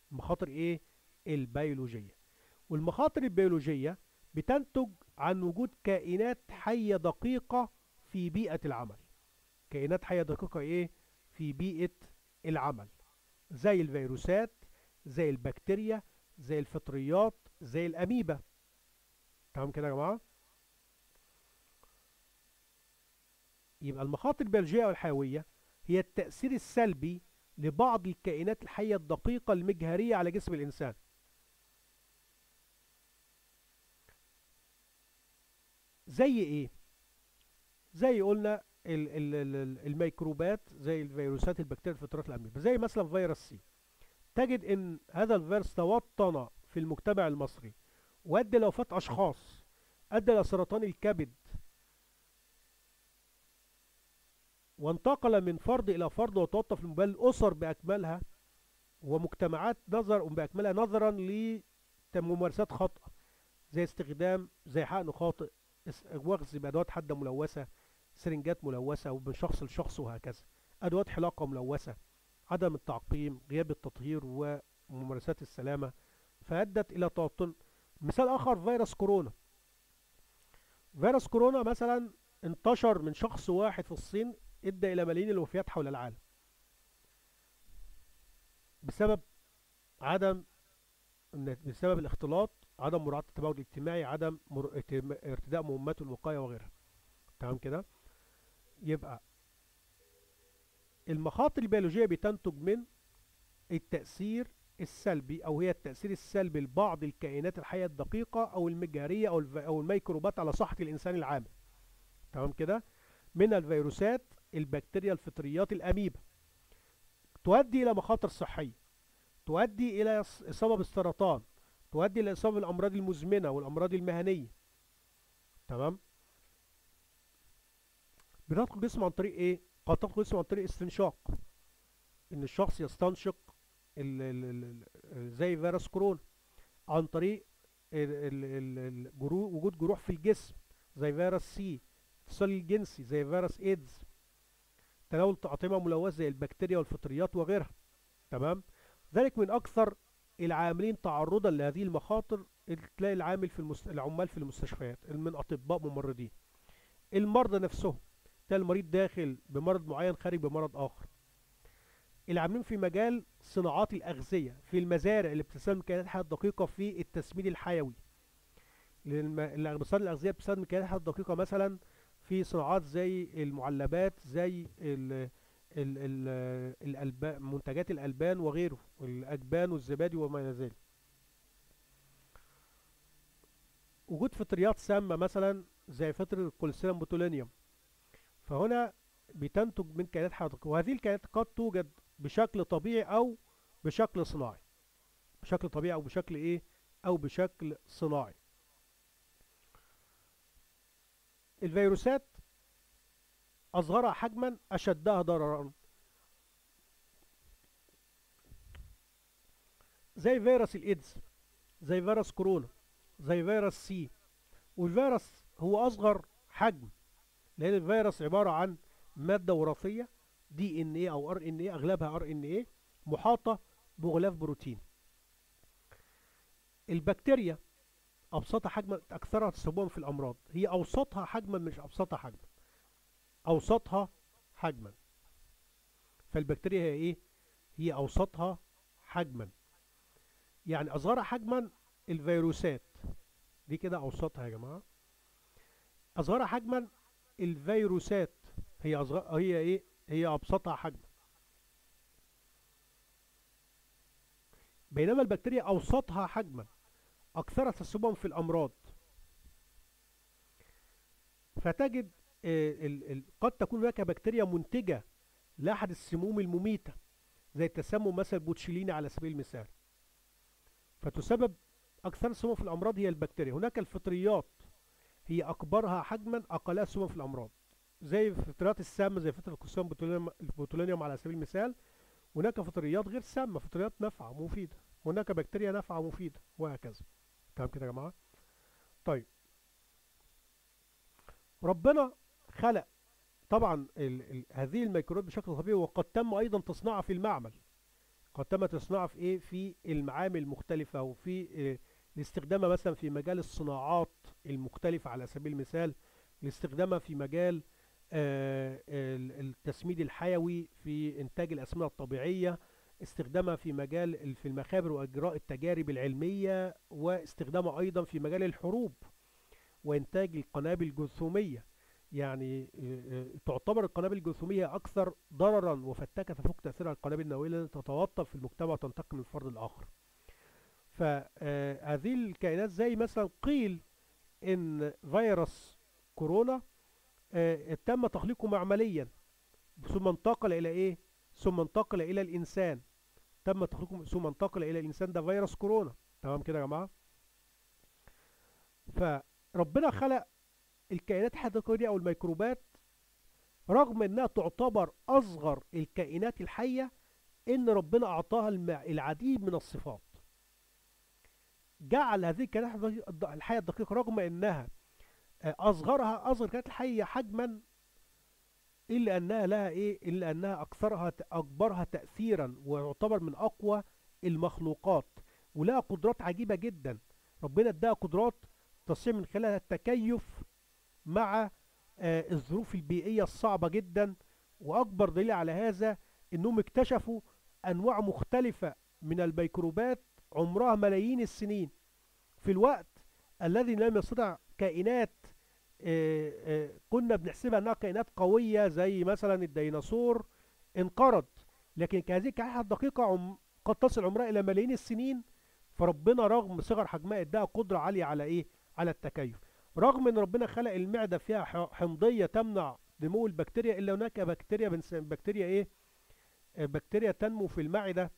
المخاطر ايه البيولوجية والمخاطر البيولوجية بتنتج عن وجود كائنات حية دقيقة في بيئة العمل كائنات حية دقيقة ايه في بيئة العمل زي الفيروسات زي البكتيريا زي الفطريات زي الأميبا تمام كده يا جماعة يبقى المخاطر البيولوجية والحيوية هي التأثير السلبي لبعض الكائنات الحية الدقيقة المجهرية على جسم الإنسان زي ايه زي قلنا ال ال ال الميكروبات زي الفيروسات البكتيريا الفطريات الاميبا زي مثلا فيروس سي تجد ان هذا الفيروس توطن في المجتمع المصري وادى لوفاة اشخاص ادى الى سرطان الكبد وانتقل من فرد الى فرد وتوطى في المبال الاسر باكملها ومجتمعات نظر باكملها نظرا لممارسات خاطئه زي استخدام زي حقن خاطئ وغز بادوات حاده ملوثه سرنجات ملوثه ومن شخص لشخص وهكذا ادوات حلاقه ملوثه عدم التعقيم غياب التطهير وممارسات السلامه فادت الى توطن مثال اخر فيروس كورونا فيروس كورونا مثلا انتشر من شخص واحد في الصين ادى الى ملايين الوفيات حول العالم بسبب عدم بسبب الاختلاط عدم مراعاة التباعد الاجتماعي عدم مر... ارتداء مهمات الوقاية وغيرها تمام كده يبقى المخاطر البيولوجية بتنتج من التأثير السلبي او هي التأثير السلبي لبعض الكائنات الحية الدقيقة او المجهرية او, الف... أو الميكروبات على صحة الانسان العامل تمام كده من الفيروسات البكتيريا الفطريات الاميبا تؤدي الى مخاطر صحية تؤدي الى اصابة بالسرطان تؤدي الى اصابة بالامراض المزمنة والامراض المهنية تمام بتدخل جسم عن طريق ايه قد تدخل جسم عن طريق استنشاق ان الشخص يستنشق ال ال ال زي فيروس كورونا عن طريق ال ال ال وجود جروح في الجسم زي فيروس سي اتصال الجنسي زي فيروس ايدز تناول أطعمة ملوثة زي البكتيريا والفطريات وغيرها تمام ذلك من أكثر العاملين تعرضا لهذه المخاطر تلاقي العامل في المست... العمال في المستشفيات من أطباء ممرضين المرضى نفسهم تلاقي المريض داخل بمرض معين خارج بمرض آخر العاملين في مجال صناعات الأغذية في المزارع اللي بتستخدم كائنات الحياة الدقيقة في التسميد الحيوي لأن مصادر الأغذية بتستخدم كائنات الحياة الدقيقة مثلا في صناعات زي المعلبات زي ال ال ال الألبان منتجات الألبان وغيره الأجبان والزبادي وما إلى ذلك وجود فطريات سامة مثلا زي فطر الكوليسترول بوتولينيوم فهنا بتنتج من كائنات حياتية وهذه الكائنات قد توجد بشكل طبيعي أو بشكل صناعي بشكل طبيعي أو بشكل إيه أو بشكل صناعي الفيروسات أصغرها حجما أشدها ضررا زي فيروس الإيدز زي فيروس كورونا زي فيروس سي والفيروس هو أصغر حجم لأن الفيروس عبارة عن مادة وراثية دي ان ايه او ار ان ايه اغلبها ار ان ايه محاطة بغلاف بروتين البكتيريا ابسطها حجما اكثرها تسببا في الامراض هي اوسطها حجما مش ابسطها حجما اوسطها حجما فالبكتيريا هي ايه هي اوسطها حجما يعني اصغرها حجما الفيروسات دي كده اوسطها يا جماعه اصغرها حجما الفيروسات هي أصغر هي ايه هي ابسطها حجما بينما البكتيريا اوسطها حجما اكثرها تسببا في الامراض فتجد ال ال قد تكون هناك بكتيريا منتجة لأحد السموم المميتة زي التسمم مثلا بوتشيليني على سبيل المثال فتسبب أكثر سموم في الأمراض هي البكتيريا هناك الفطريات هي أكبرها حجما أقلها سموم في الأمراض زي الفطريات السامة زي فطرة الكوليسترول البوتولينيوم على سبيل المثال هناك فطريات غير سامة فطريات نافعة ومفيدة هناك بكتيريا نافعة ومفيدة وهكذا تمام كده يا جماعة طيب ربنا خلق طبعا ال ال هذه الميكروبات بشكل طبيعي وقد تم ايضا تصنيعها في المعمل قد تم تصنيعها في ايه في المعامل المختلفة وفي آه، لاستخدامها مثلا في مجال الصناعات المختلفة على سبيل المثال لاستخدامها في مجال آه، ال- التسميد الحيوي في إنتاج الأسمدة الطبيعية استخدامها في مجال ال- في المخابر وإجراء التجارب العلمية واستخدامها أيضا في مجال الحروب وإنتاج القنابل الجرثومية يعني آه، آه، تعتبر القنابل الجرثومية أكثر ضررا وفتاكة تفوق تأثيرها القنابل النووية التي تتوطن في المجتمع وتنتقل من فرد لآخر فهذه الكائنات زي مثلا قيل ان فيروس كورونا آه، تم تخليقه معمليا ثم انتقل الى ايه ثم انتقل الى الانسان تم تخليقه ثم انتقل الى الانسان ده فيروس كورونا تمام كده يا جماعه فربنا خلق الكائنات الحديقيه دي او الميكروبات رغم انها تعتبر اصغر الكائنات الحيه ان ربنا اعطاها المع- العديد من الصفات جعل هذه الكائنات الحديقية- الحيه الدقيقه رغم انها آه، اصغرها اصغر كائنات الحيه حجما الا انها لها ايه الا انها اكثرها اكبرها تاثيرا ويعتبر من اقوى المخلوقات ولها قدرات عجيبه جدا ربنا اداها قدرات تستطيع من خلالها التكيف مع آه، الظروف البيئيه الصعبه جدا واكبر دليل على هذا انهم اكتشفوا انواع مختلفه من الميكروبات عمرها ملايين السنين في الوقت الذي لم يستطع كائنات آه، آه، كنا بنحسبها انها كائنات قويه زي مثلا الديناصور انقرض لكن هذه الكائنات الدقيقه عم قد تصل عمرها الى ملايين السنين فربنا رغم صغر حجمها اداها قدره عاليه على ايه على التكيف رغم ان ربنا خلق المعده فيها ح- حمضيه تمنع نمو البكتيريا الا هناك بكتيريا بنس- بكتيريا ايه آه، بكتيريا تنمو في المعده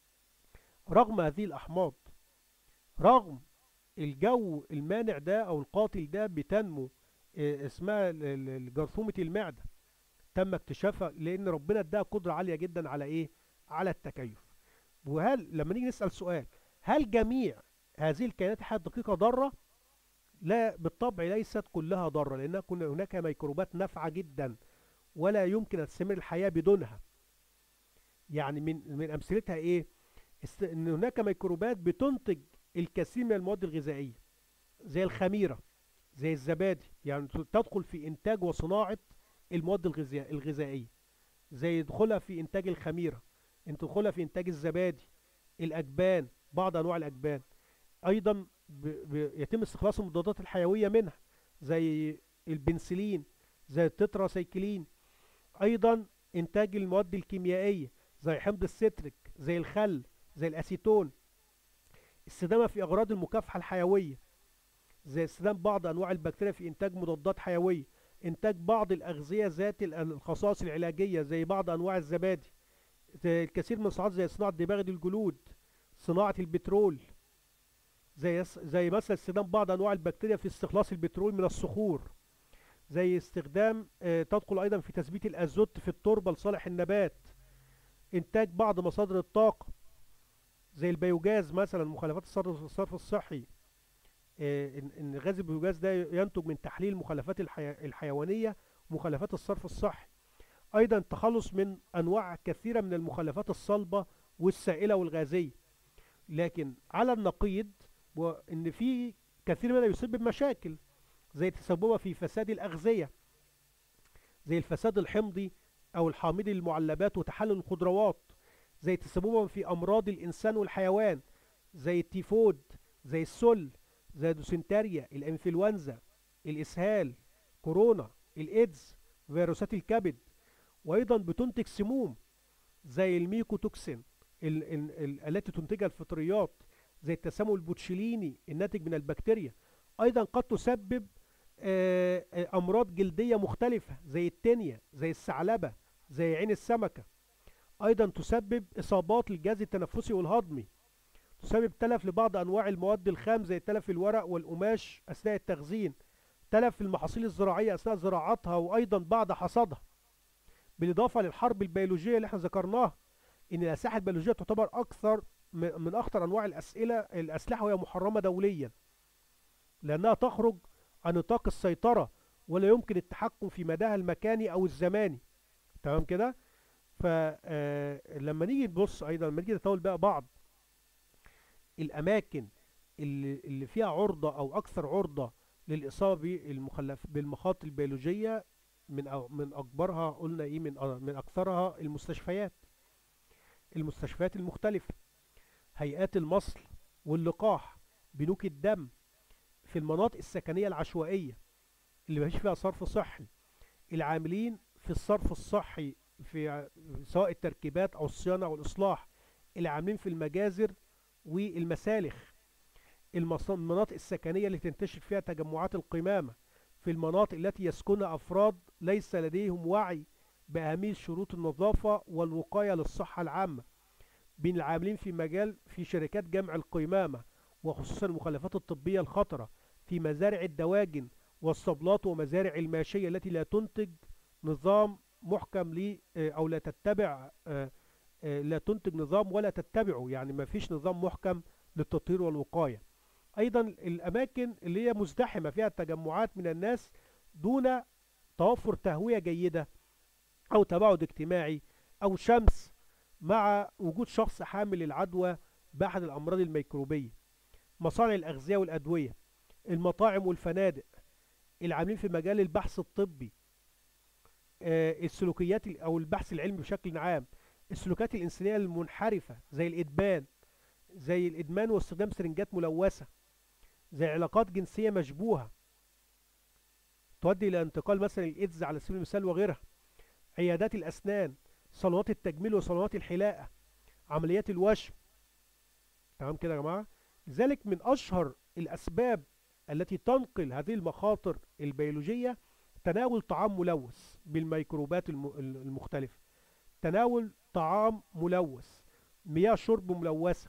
رغم هذه الاحماض رغم الجو المانع ده او القاتل ده بتنمو آه، اسمها ال- ال- ال- جرثومة المعدة تم اكتشافها لان ربنا اداها قدرة عالية جدا على ايه على التكيف وهل لما نيجي نسأل سؤال هل جميع هذه الكائنات الحية الدقيقة ضارة لا بالطبع ليست كلها ضارة لان كنا- هناك ميكروبات نافعة جدا ولا يمكن ان تستمر الحياة بدونها يعني من من امثلتها ايه است- ان هناك ميكروبات بتنتج الكثير من المواد الغذائية زي الخميرة زي الزبادي يعني ت- تدخل في إنتاج وصناعة المواد الغذاء- الغذائية زي دخولها في إنتاج الخميرة انت دخولها في إنتاج الزبادي الأجبان بعض أنواع الأجبان أيضا ب... ب... يتم استخلاص المضادات الحيوية منها زي البنسلين زي التتراسيكلين أيضا إنتاج المواد الكيميائية زي حمض الستريك زي الخل زي الأسيتون استخدامها في أغراض المكافحة الحيوية زي استخدام بعض أنواع البكتيريا في إنتاج مضادات حيوية إنتاج بعض الأغذية ذات ال- الخصائص العلاجية زي بعض أنواع الزبادي زي الكثير من الصناعات زي صناعة دباغة الجلود صناعة البترول زي يس- زي مثلا استخدام بعض أنواع البكتيريا في استخلاص البترول من الصخور زي استخدام آه، تدخل أيضا في تثبيت الأزوت في التربة لصالح النبات إنتاج بعض مصادر الطاقة زي البيوجاز مثلا مخلفات الصرف الصرف الصحي آه، ان إن غاز البيوجاز ده ينتج من تحليل المخلفات الحي... الحيوانيه ومخلفات الصرف الصحي ايضا التخلص من انواع كثيره من المخلفات الصلبه والسائله والغازيه لكن على النقيض وان في كثير منها يسبب مشاكل زي تسببها في فساد الاغذيه زي الفساد الحمضي او الحامضي للمعلبات وتحلل الخضروات زي تسببها في امراض الانسان والحيوان زي التيفود زي السل زي الدوسنتاريا الانفلونزا الاسهال كورونا الايدز فيروسات الكبد وايضا بتنتج سموم زي الميكوتوكسين ال ال ال التي تنتجها الفطريات زي التسمم البوتشيليني الناتج من البكتيريا ايضا قد تسبب آه، آه، امراض جلديه مختلفه زي التينيا زي الثعلبه زي عين السمكه ايضا تسبب اصابات للجهاز التنفسي والهضمي تسبب تلف لبعض انواع المواد الخام زي تلف الورق والقماش اثناء التخزين تلف المحاصيل الزراعيه اثناء زراعتها وايضا بعد حصادها بالاضافه للحرب البيولوجيه اللي احنا ذكرناها ان الاسلحه البيولوجيه تعتبر اكثر م- من اخطر انواع الاسئله الاسلحه وهي محرمه دوليا لانها تخرج عن نطاق السيطره ولا يمكن التحكم في مداها المكاني او الزماني تمام كده فلما نيجي نبص ايضا لما نيجي نتناول بقى بعض الاماكن اللي, اللي فيها عرضة او اكثر عرضة للاصابة بالمخلف بالمخاطر البيولوجية من أو من اكبرها قلنا ايه من من اكثرها المستشفيات المستشفيات المختلفة هيئات المصل واللقاح بنوك الدم في المناطق السكنية العشوائية اللي مفيش فيها صرف صحي العاملين في الصرف الصحي في سواء التركيبات او الصيانة او الاصلاح اللي عاملين في المجازر والمسالخ المناطق السكنية اللي تنتشر فيها تجمعات القمامة في المناطق التي يسكنها أفراد ليس لديهم وعي بأهمية شروط النظافة والوقاية للصحة العامة بين العاملين في مجال في شركات جمع القمامة وخصوصا المخلفات الطبية الخطرة في مزارع الدواجن والصبلات ومزارع الماشية التي لا تنتج نظام محكم لي أو لا تتبع لا تنتج نظام ولا تتبعه يعني ما فيش نظام محكم للتطهير والوقاية أيضا الأماكن اللي هي مزدحمة فيها تجمعات من الناس دون توفر تهوية جيدة أو تباعد اجتماعي أو شمس مع وجود شخص حامل العدوى بأحد الأمراض الميكروبية مصانع الأغذية والأدوية المطاعم والفنادق العاملين في مجال البحث الطبي السلوكيات أو البحث العلمي بشكل عام السلوكات الإنسانية المنحرفة زي الإدمان زي الإدمان واستخدام سرنجات ملوثة زي علاقات جنسية مشبوهة تؤدي إلى انتقال مثلا الإيدز على سبيل المثال وغيرها عيادات الأسنان صالونات التجميل وصالونات الحلاقة عمليات الوشم تمام كده يا جماعة لذلك من أشهر الأسباب التي تنقل هذه المخاطر البيولوجية تناول طعام ملوث بالميكروبات المختلفة تناول طعام ملوث مياه شرب ملوثة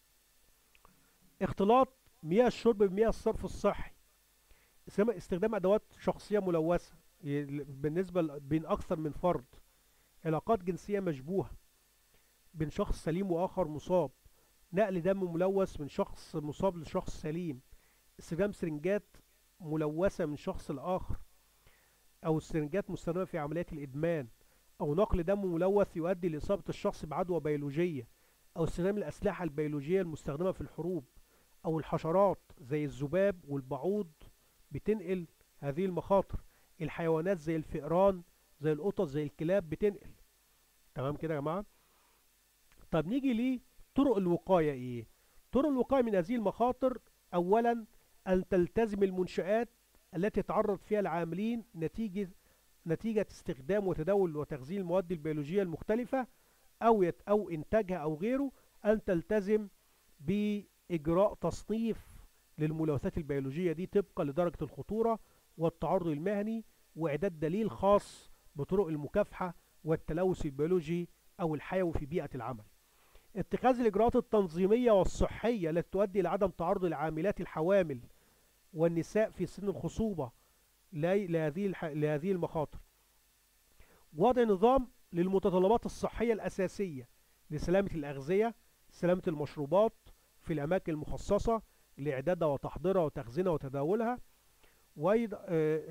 اختلاط مياه الشرب بمياه الصرف الصحي استخدام أدوات شخصية ملوثة بالنسبة بين أكثر من فرد علاقات جنسية مشبوهة بين شخص سليم وآخر مصاب نقل دم ملوث من شخص مصاب لشخص سليم استخدام سرنجات ملوثة من شخص لآخر أو السرنجات مستخدمة في عمليات الإدمان أو نقل دم ملوث يؤدي لإصابة الشخص بعدوى بيولوجية أو استخدام الأسلحة البيولوجية المستخدمة في الحروب أو الحشرات زي الذباب والبعوض بتنقل هذه المخاطر الحيوانات زي الفئران زي القطط زي الكلاب بتنقل تمام كده يا جماعة طب نيجي ليه طرق الوقاية ايه طرق الوقاية من هذه المخاطر اولا ان تلتزم المنشآت التي يتعرض فيها العاملين نتيجة نتيجة استخدام وتداول وتخزين المواد البيولوجية المختلفة او يت او انتاجها او غيره ان تلتزم باجراء تصنيف للملوثات البيولوجية دي طبقا لدرجة الخطورة والتعرض المهني واعداد دليل خاص بطرق المكافحة والتلوث البيولوجي او الحيوي في بيئة العمل اتخاذ الإجراءات التنظيمية والصحية التي تؤدي إلى عدم تعرض العاملات الحوامل والنساء في سن الخصوبة لهذه لهذه المخاطر وضع نظام للمتطلبات الصحية الأساسية لسلامة الأغذية سلامة المشروبات في الأماكن المخصصة لإعدادها وتحضيرها وتخزينها وتداولها وأيضا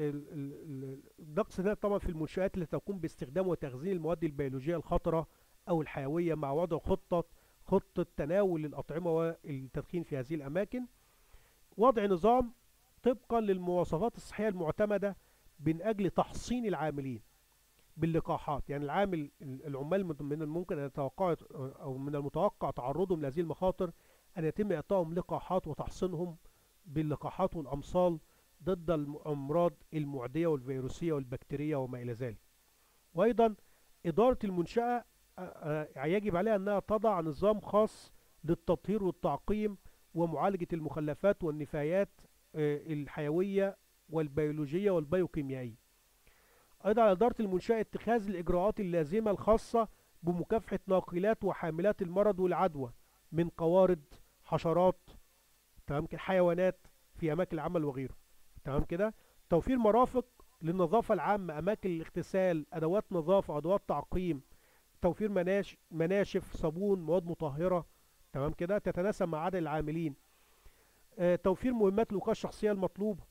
نقص طبعا في المنشآت التي تقوم باستخدام وتخزين المواد البيولوجية الخطرة أو الحيوية مع وضع خطة خطة تناول الأطعمة والتدخين في هذه الأماكن وضع نظام طبقا للمواصفات الصحية المعتمدة من أجل تحصين العاملين باللقاحات يعني العامل العمال من الممكن أن يتوقع أو من المتوقع تعرضهم لهذه المخاطر أن يتم إعطائهم لقاحات وتحصينهم باللقاحات والأمصال ضد الأمراض المعدية والفيروسية والبكتيرية وما إلى ذلك وأيضا إدارة المنشأة يجب عليها أنها تضع نظام خاص للتطهير والتعقيم ومعالجة المخلفات والنفايات الحيوية والبيولوجية والبيوكيميائية أيضا على إدارة المنشأة اتخاذ الإجراءات اللازمة الخاصة بمكافحة ناقلات وحاملات المرض والعدوى من قوارض حشرات تمام كده حيوانات في أماكن العمل وغيره تمام كده توفير مرافق للنظافة العامة أماكن الاغتسال أدوات نظافة أدوات تعقيم توفير مناش مناشف صابون مواد مطهرة تمام كده تتناسب مع عدد العاملين آه توفير مهمات الوقاية الشخصية المطلوبة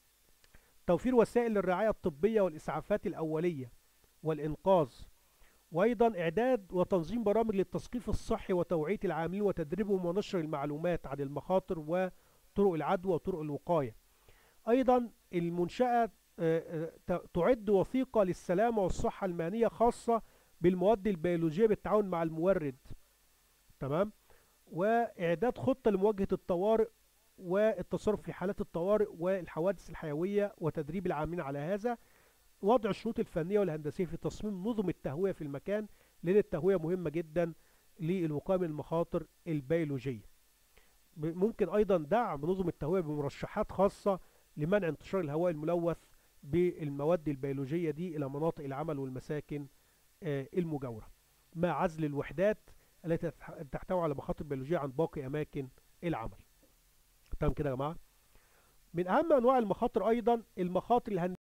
توفير وسائل للرعاية الطبية والإسعافات الأولية والإنقاذ وايضا اعداد وتنظيم برامج للتثقيف الصحي وتوعية العاملين وتدريبهم ونشر المعلومات عن المخاطر وطرق العدوى وطرق الوقاية ايضا المنشأة آه، آه، تعد وثيقة للسلامة والصحة المهنية خاصة بالمواد البيولوجية بالتعاون مع المورد تمام واعداد خطة لمواجهة الطوارئ والتصرف في حالات الطوارئ والحوادث الحيوية وتدريب العاملين على هذا وضع الشروط الفنية والهندسية في تصميم نظم التهوية في المكان لأن التهوية مهمة جدا للوقاية من المخاطر البيولوجية ممكن أيضا دعم نظم التهوية بمرشحات خاصة لمنع انتشار الهواء الملوث بالمواد البيولوجية دي إلى مناطق العمل والمساكن آه، المجاورة مع عزل الوحدات التي تحتوي على مخاطر بيولوجية عن باقي أماكن العمل تمام كده يا جماعة من أهم أنواع المخاطر أيضا المخاطر الهندسية